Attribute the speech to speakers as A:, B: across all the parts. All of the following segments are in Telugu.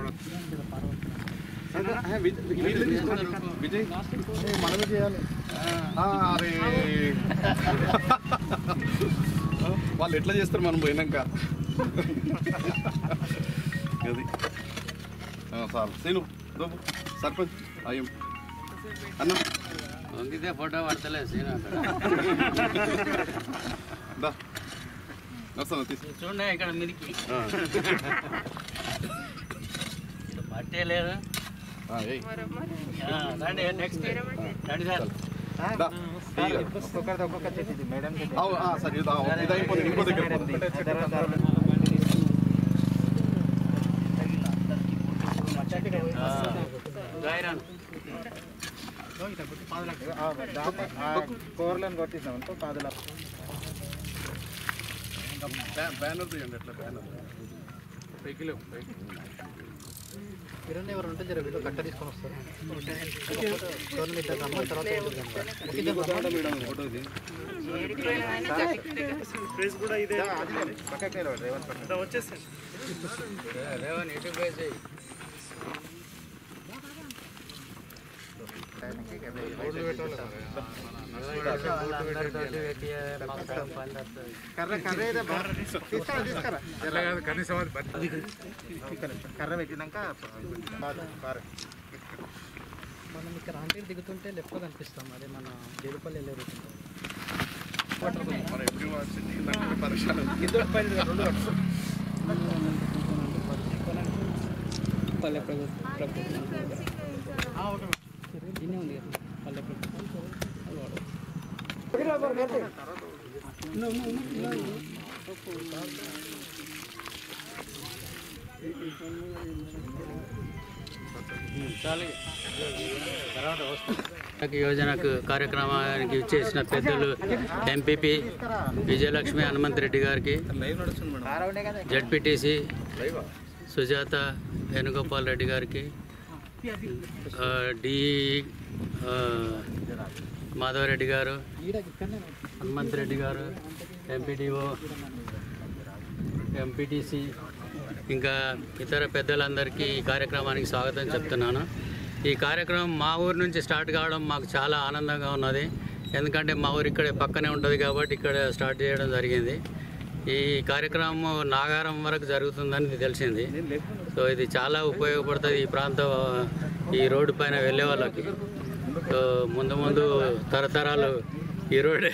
A: విజయ్ మనమే చేయాలి అరే వాళ్ళు ఎట్లా చేస్తారు మనం పోయినాక అది చాలు సీను దోపు సర్పంచ్ అయ్యం అన్న
B: వంగితే ఫోటో పడతలేదు సీన్
A: దా వస్తాను తీసు
B: చూడండి ఇక్కడ మీదికి పట్టే లేదు
A: ఏయ్
B: ఆ, రండి నెక్స్ట్ రండి సార్
A: దా
C: ఒక్కొక్కరిది ఒక్కొక్క చేతి ఇది మేడం చేతి.
A: అవు, ఆ, సరే ఇది అవు. ఇది అయిపోయింది ఇంకో దగ్గర
C: మేడంది. తర్వాత
B: గాయరాన్
C: ఆ, దాన్ని, ఆ కూరలను కొట్టిస్తాం అనుకో పాదుల
A: బ్యా- బ్యానర్ తీయండి అట్లా బ్యానర్ పైకి లేవు పైకి
D: కిరణ్ ఎవరు ఉంటే జర వీళ్ళు కట్ట తీసుకొని వస్తారు ఎవరిని ఇట్లా రమ్మని తర్వాత
C: పక్కకి నిలబడు, రేవంత్ పక్కకి.
B: రేవన్ ఇటు పోయి
C: ఆయనకి అదే
B: అందరితోటి పెట్టి మాకు పని వస్తుంది
C: కర్ర కర్ర ఏదో బా- తీసుకురా తీసుకురా కనీసం కర్ర పెట్టినాక బాదు, బారు.
D: మనం ఇక్కడ ఆంటీలు దిగుతుంటే లెఫ్ట్ కనిపిస్తాం అదే మన జేడుపల్లి వెళ్ళే రూట్ ఉంటుంది.
A: మన ఎప్పుడు వచ్చింది నాకు పరిశ్రమ
C: ఇద్దరు పైన రెండు కట్టు.
D: పల్లె ప్రభుత్వం ఇన్నే ఉంది కదా పల్లె ప్రభుత్వం అది వాడు.
B: యోజనకు కార్యక్రమానికి ఇచ్చేసిన పెద్దలు ఎంపీపీ విజయలక్ష్మి హనుమంత్ రెడ్డి గారికి
C: కారా ఉండే కదా
B: జడ్పీటీసీ సుజాత వేణుగోపాల్ రెడ్డి గారికి ఆ, డి ఆ, మాధవరెడ్డి గారు
D: ఈడ ఇక్కడనే
B: హనుమంత్ రెడ్డి గారు ఎంపీడీఓ ఎంపీటీసీ ఇంకా ఇతర పెద్దలందరికీ ఈ కార్యక్రమానికి స్వాగతం చెప్తున్నాను ఈ కార్యక్రమం మా ఊరు నుంచి స్టార్ట్ కావడం మాకు చాలా ఆనందంగా ఉన్నది ఎందుకంటే మా ఊరు ఇక్కడే పక్కనే ఉంటుంది కాబట్టి ఇక్కడ స్టార్ట్ చేయడం జరిగింది ఈ కార్యక్రమం నాగారం వరకు జరుగుతుందని తెలిసింది సో ఇది చాలా ఉపయోగపడుతుంది ఈ ప్రాంత ఈ రోడ్డు పైన వెళ్ళే వాళ్ళకి సో ముందు ముందు తరతరాలు ఈ రోడ్డు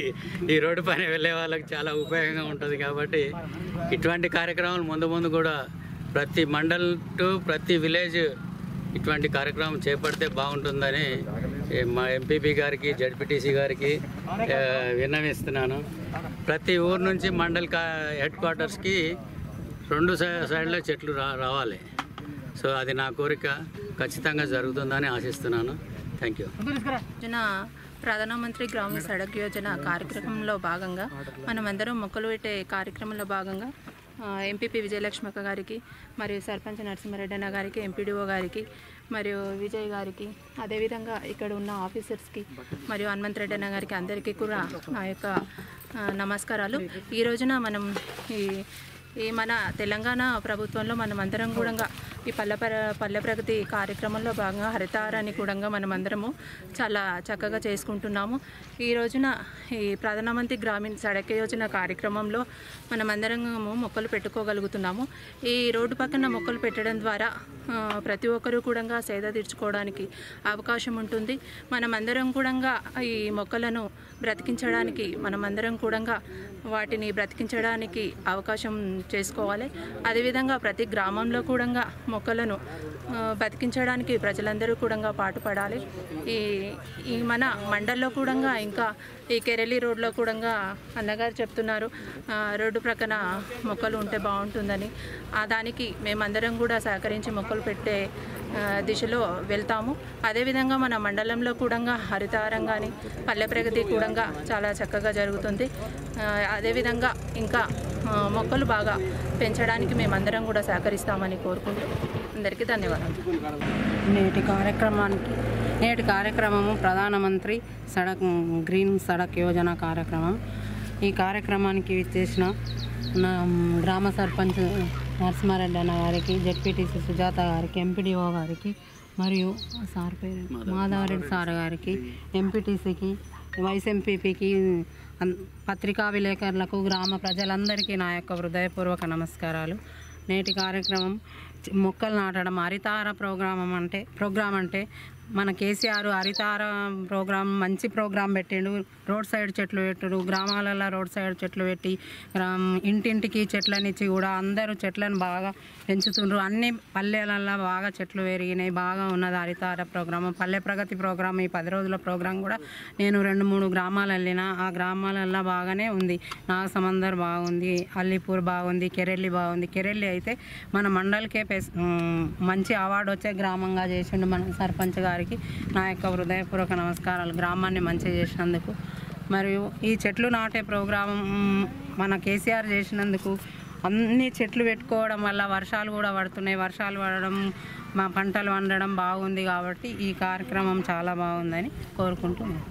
B: ఈ రోడ్డు పైన వెళ్ళే వాళ్ళకి చాలా ఉపయోగంగా ఉంటుంది కాబట్టి ఇటువంటి కార్యక్రమాలు ముందు ముందు కూడా ప్రతి మండల్ టు ప్రతి విలేజ్ ఇటువంటి కార్యక్రమం చేపడితే బాగుంటుందని ఏ, మా ఎంపీపీ గారికి జడ్పీటీసీ గారికి ఆ, విన్నవిస్తున్నాను ప్రతి ఊరు నుంచి మండల్ కా హెడ్ క్వార్టర్స్కి రెండు సై- సైడ్లో చెట్లు రా రావాలి సో అది నా కోరిక ఖచ్చితంగా జరుగుతుందని ఆశిస్తున్నాను థ్యాంక్ యూ
E: యోజన ప్రధానమంత్రి గ్రామ సడక్ యోజన కార్యక్రమంలో భాగంగా మనమందరం మొక్కలు పెట్టే కార్యక్రమంలో భాగంగా ఆ, ఎంపీపీ విజయలక్ష్మక్క గారికి మరియు సర్పంచ్ నరసింహారెడ్డి అన్న గారికి ఎంపీడీఓ గారికి మరియు విజయ్ గారికి అదేవిధంగా ఇక్కడ ఉన్న ఆఫీసర్స్కి మరియు హనుమంత్ రెడ్డి అన్న గారికి అందరికీ కూడా నా యొక్క ఆ, నమస్కారాలు ఈ రోజున మనం ఈ ఈ మన తెలంగాణ ప్రభుత్వంలో మనం అందరం కూడా ఈ పల్లె ప్ర- పల్లె ప్రగతి కార్యక్రమంలో భాగంగా హరితారాన్ని కూడా మనం అందరము చాలా చక్కగా చేసుకుంటున్నాము ఈ రోజున ఈ ప్రధానమంత్రి గ్రామీణ సడక్ యోజన కార్యక్రమంలో మనం అందరము మొక్కలు పెట్టుకోగలుగుతున్నాము ఈ రోడ్డు పక్కన మొక్కలు పెట్టడం ద్వారా ఆ, ప్రతి ఒక్కరూ కూడా సేద తీర్చుకోవడానికి అవకాశం ఉంటుంది మనం అందరం కూడా ఈ మొక్కలను బ్రతికించడానికి మనమందరం కూడా వాటిని బ్రతికించడానికి అవకాశం చేసుకోవాలి అదేవిధంగా ప్రతి గ్రామంలో కూడా మొక్కలను ఆ, బతికించడానికి ప్రజలందరూ కూడా పాటుపడాలి ఈ ఈ మన మండల్లో కూడా ఇంకా ఈ కెరళి రోడ్లో కూడా అన్నగారు చెప్తున్నారు ఆ, రోడ్డు ప్రక్కన మొక్కలు ఉంటే బాగుంటుందని ఆ దానికి మేమందరం కూడా సహకరించి మొక్కలు పెట్టే ఆ, దిశలో వెళ్తాము అదేవిధంగా మన మండలంలో కూడా హరితారం కానీ పల్లె ప్రగతి కూడా చాలా చక్కగా జరుగుతుంది ఆ, అదేవిధంగా ఇంకా ఆ, మొక్కలు బాగా పెంచడానికి మేమందరం కూడా సహకరిస్తామని కోరుకుంటూ అందరికీ ధన్యవాదాలు
F: నేటి కార్యక్రమానికి నేటి కార్యక్రమము ప్రధానమంత్రి సడక్ గ్రీన్ సడక్ యోజన కార్యక్రమం ఈ కార్యక్రమానికి చేసిన నా గ్రామ సర్పంచ్ నరసింహారెడ్డి అన్న గారికి జెడ్పీటీసీ సుజాత గారికి ఎంపీడీఓ గారికి మరియు సార్ పేరు మాధవరెడ్డి సార్ గారికి ఎంపీటీసీకి వైస్ ఎంపీపీకి అన్- పత్రికా విలేకరులకు గ్రామ ప్రజలందరికీ నా యొక్క హృదయపూర్వక నమస్కారాలు నేటి కార్యక్రమం చి- మొక్కలు నాటడం హరితార ప్రోగ్రామం అంటే ప్రోగ్రాం అంటే మన కేసీఆర్ హరితార ప్రోగ్రాం మంచి ప్రోగ్రాం పెట్టిండు రోడ్ సైడ్ చెట్లు పెట్టుడు గ్రామాలలో రోడ్ సైడ్ చెట్లు పెట్టి గ్రామ్ ఇంటింటికి చెట్లనిచ్చి కూడా అందరూ చెట్లను బాగా పెంచుతుండ్రు అన్ని పల్లెలలో బాగా చెట్లు పెరిగినాయి బాగా ఉన్నది హరితార ప్రోగ్రాం పల్లె ప్రగతి ప్రోగ్రాం ఈ పది రోజుల ప్రోగ్రాం కూడా నేను రెండు మూడు గ్రామాలు వెళ్ళిన ఆ గ్రామాలల్లో బాగానే ఉంది నాగసమందర్ బాగుంది అల్లిపూర్ బాగుంది కెరెల్లి బాగుంది కెరెల్లి అయితే మన మండలికే పెస్- ఉమ్, మంచి అవార్డు వచ్చే గ్రామంగా చేసిండు మన సర్పంచ్ గారికి నా యొక్క హృదయపూర్వక నమస్కారాలు గ్రామాన్ని మంచిగా చేసినందుకు మరియు ఈ చెట్లు నాటే ప్రోగ్రాం ఉమ్, మన కేసీఆర్ చేసినందుకు అన్ని చెట్లు పెట్టుకోవడం వల్ల వర్షాలు కూడా పడుతున్నాయి వర్షాలు పడడం మా పంటలు వండడం బాగుంది కాబట్టి ఈ కార్యక్రమం చాలా బాగుందని కోరుకుంటున్నాను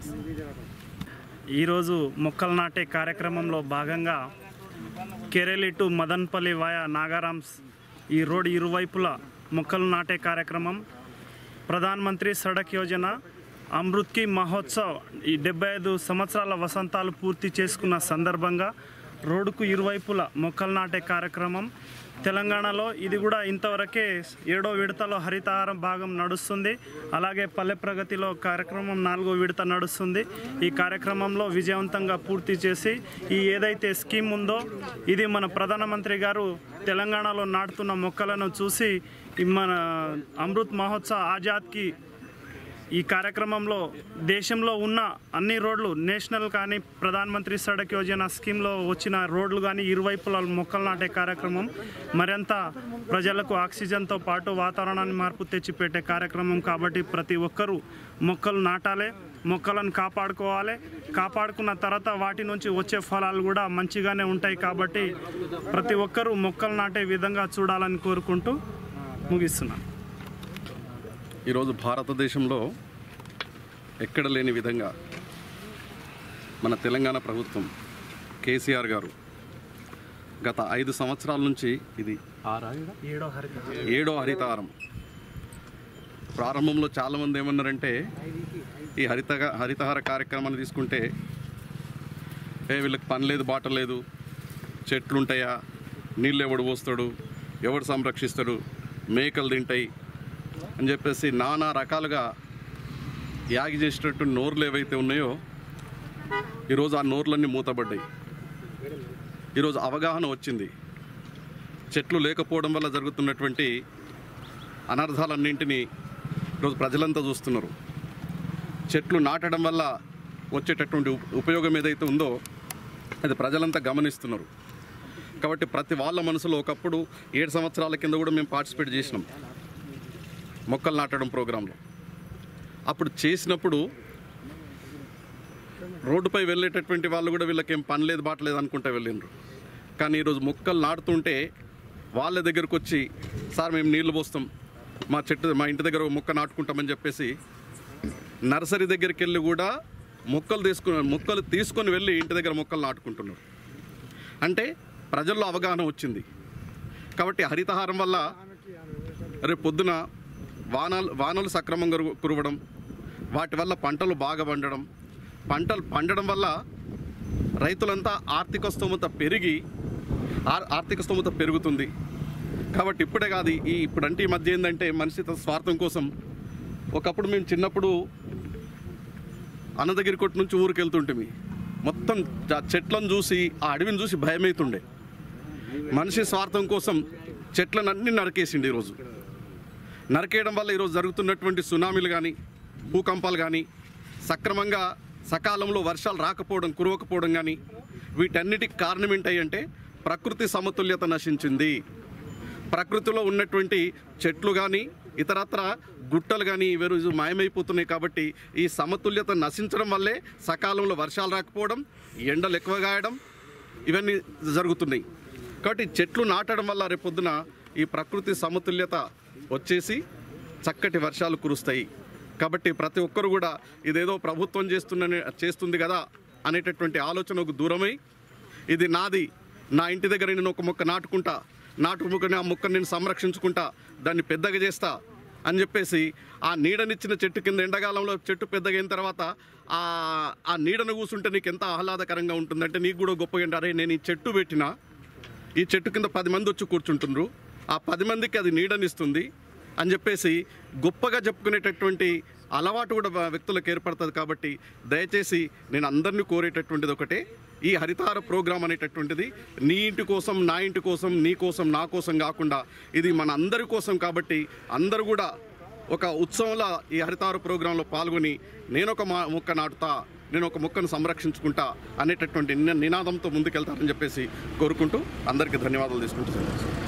G: ఈరోజు మొక్కలు నాటే కార్యక్రమంలో భాగంగా కెరెలి టు మదన్పల్లి వాయా నాగారామ్స్ ఈ రోడ్ ఇరువైపులా మొక్కలు నాటే కార్యక్రమం ప్రధాన్ మంత్రి సడక్ యోజన అమృత్ కి మహోత్సవ్ ఈ డెబ్బై ఐదు సంవత్సరాల వసంతాలు పూర్తి చేసుకున్న సందర్భంగా రోడ్డుకు ఇరువైపులా మొక్కలు నాటే కార్యక్రమం తెలంగాణలో ఇది కూడా ఇంతవరకే ఏడో విడతలో హరితహారం భాగం నడుస్తుంది అలాగే పల్లె ప్రగతిలో కార్యక్రమం నాలుగో విడత నడుస్తుంది ఈ కార్యక్రమంలో విజయవంతంగా పూర్తి చేసి ఈ ఏదైతే స్కీమ్ ఉందో ఇది మన ప్రధానమంత్రి గారు తెలంగాణలో నాటుతున్న మొక్కలను చూసి ఈ మన అమృత్ మహోత్సవ్ ఆజాద్కి ఈ కార్యక్రమంలో దేశంలో ఉన్న అన్ని రోడ్లు నేషనల్ కానీ ప్రధాన్ మంత్రి సడక్ యోజన స్కీమ్లో వచ్చిన రోడ్లు కానీ ఇరువైపుల మొక్కలు నాటే కార్యక్రమం మరింత ప్రజలకు ఆక్సిజన్తో పాటు వాతావరణాన్ని మార్పు తెచ్చిపెట్టే కార్యక్రమం కాబట్టి ప్రతి ఒక్కరూ మొక్కలు నాటాలి మొక్కలను కాపాడుకోవాలి కాపాడుకున్న తర్వాత వాటి నుంచి వచ్చే ఫలాలు కూడా మంచిగానే ఉంటాయి కాబట్టి ప్రతి ఒక్కరూ మొక్కలు నాటే విధంగా చూడాలని కోరుకుంటూ ముగిస్తున్నాను
A: ఈరోజు భారతదేశంలో ఎక్కడ లేని విధంగా మన తెలంగాణ ప్రభుత్వం కేసీఆర్ గారు గత ఐదు సంవత్సరాల నుంచి ఇది ఆరాయిగా
G: ఏడో హరిత
A: ఏడో హరితహారం ప్రారంభంలో చాలామంది ఏమన్నారంటే ఈ హరిత హరితహార కార్యక్రమాన్ని తీసుకుంటే ఏ వీళ్ళకి పని లేదు బాట లేదు చెట్లు ఉంటాయా నీళ్ళు ఎవడు పోస్తాడు ఎవడు సంరక్షిస్తాడు మేకలు తింటాయి అని చెప్పేసి నానా రకాలుగా యాగి చేసేటట్టు నోర్లు ఏవైతే ఉన్నాయో ఈరోజు ఆ నోర్లన్నీ మూతబడ్డాయి ఈరోజు అవగాహన వచ్చింది చెట్లు లేకపోవడం వల్ల జరుగుతున్నటువంటి అనర్థాలన్నింటినీ ఈరోజు ప్రజలంతా చూస్తున్నారు చెట్లు నాటడం వల్ల వచ్చేటటువంటి ఉ- ఉపయోగం ఏదైతే ఉందో అది ప్రజలంతా గమనిస్తున్నారు కాబట్టి ప్రతి వాళ్ళ మనసులో ఒకప్పుడు ఏడు సంవత్సరాల కింద కూడా మేము పార్టిసిపేట్ చేసినాం మొక్కలు నాటడం ప్రోగ్రాంలో అప్పుడు చేసినప్పుడు రోడ్డుపై వెళ్ళేటటువంటి వాళ్ళు కూడా వీళ్ళకి ఏం పని లేదు బాటలేదు అనుకుంటా వెళ్ళిండ్రు కానీ ఈరోజు మొక్కలు నాటుతుంటే వాళ్ళ దగ్గరకు వచ్చి సార్ మేము నీళ్లు పోస్తాం మా చెట్టు మా ఇంటి దగ్గర ఒక మొక్క నాటుకుంటామని చెప్పేసి నర్సరీ దగ్గరికి వెళ్ళి కూడా మొక్కలు తీసుకుని మొక్కలు తీసుకొని వెళ్ళి ఇంటి దగ్గర మొక్కలు నాటుకుంటున్నారు అంటే ప్రజల్లో అవగాహన వచ్చింది కాబట్టి హరితహారం వల్ల రేపు పొద్దున వానలు వానలు సక్రమంగా కురు- కురవడం వాటి వల్ల పంటలు బాగా పండడం పంటలు పండడం వల్ల రైతులంతా ఆర్థిక స్తోమత పెరిగి ఆర్- ఆర్థిక స్తోమత పెరుగుతుంది కాబట్టి ఇప్పుడే కాదు ఈ ఇప్పుడంటే ఈ మధ్య ఏంటంటే మనిషి తన స్వార్థం కోసం ఒకప్పుడు మేము చిన్నప్పుడు అన్నదగిరి కొట్టు నుంచి ఊరికి వెళ్తుంటిమి మొత్తం ఆ చెట్లను చూసి ఆ అడవిని చూసి భయమవుతుండే మనిషి స్వార్థం కోసం చెట్లను అన్ని నరికేసిండు ఈరోజు నరికేయడం వల్ల ఈరోజు జరుగుతున్నటువంటి సునామీలు కానీ భూకంపాలు కానీ సక్రమంగా సకాలంలో వర్షాలు రాకపోవడం కురవకపోవడం కానీ వీటన్నిటికి కారణం ఏంటంటే ప్రకృతి సమతుల్యత నశించింది ప్రకృతిలో ఉన్నటువంటి చెట్లు కానీ ఇతరత్ర గుట్టలు కానీ ఈరోజు మాయమైపోతున్నాయి కాబట్టి ఈ సమతుల్యత నశించడం వల్లే సకాలంలో వర్షాలు రాకపోవడం ఎండలు ఎక్కువ కాయడం ఇవన్నీ జరుగుతున్నాయి కాబట్టి చెట్లు నాటడం వల్ల రేపొద్దున ఈ ప్రకృతి సమతుల్యత వచ్చేసి చక్కటి వర్షాలు కురుస్తాయి కాబట్టి ప్రతి ఒక్కరు కూడా ఇదేదో ప్రభుత్వం చేస్తున్న చేస్తుంది కదా అనేటటువంటి ఆలోచనకు దూరమై ఇది నాది నా ఇంటి దగ్గర నేను ఒక మొక్క నాటుకుంటా నాటుకుని ఆ మొక్కను నేను సంరక్షించుకుంటా దాన్ని పెద్దగా చేస్తా అని చెప్పేసి ఆ నీడనిచ్చిన చెట్టు కింద ఎండాకాలంలో చెట్టు పెద్దగా అయిన తర్వాత ఆ ఆ నీడను కూర్చుంటే నీకు ఎంత ఆహ్లాదకరంగా ఉంటుందంటే నీకు కూడా గొప్పగా ఏంటి, అరే నేను ఈ చెట్టు పెట్టినా ఈ చెట్టు కింద పది మంది వచ్చి కూర్చుంటుండ్రు ఆ పది మందికి అది నీడనిస్తుంది అని చెప్పేసి గొప్పగా చెప్పుకునేటటువంటి అలవాటు కూడా వా- వ్యక్తులకు ఏర్పడుతుంది కాబట్టి దయచేసి నేను అందరినీ కోరేటటువంటిది ఒకటే ఈ హరితార ప్రోగ్రాం అనేటటువంటిది నీ ఇంటి కోసం నా ఇంటి కోసం నీ కోసం నా కోసం కాకుండా ఇది మన అందరి కోసం కాబట్టి అందరూ కూడా ఒక ఉత్సవంలో ఈ హరితార ప్రోగ్రాంలో పాల్గొని నేను ఒక మా మొక్క నాటుతా నేను ఒక మొక్కను సంరక్షించుకుంటా అనేటటువంటి నిన- నినాదంతో ముందుకెళ్తారని చెప్పేసి కోరుకుంటూ అందరికీ ధన్యవాదాలు తీసుకుంటున్నాను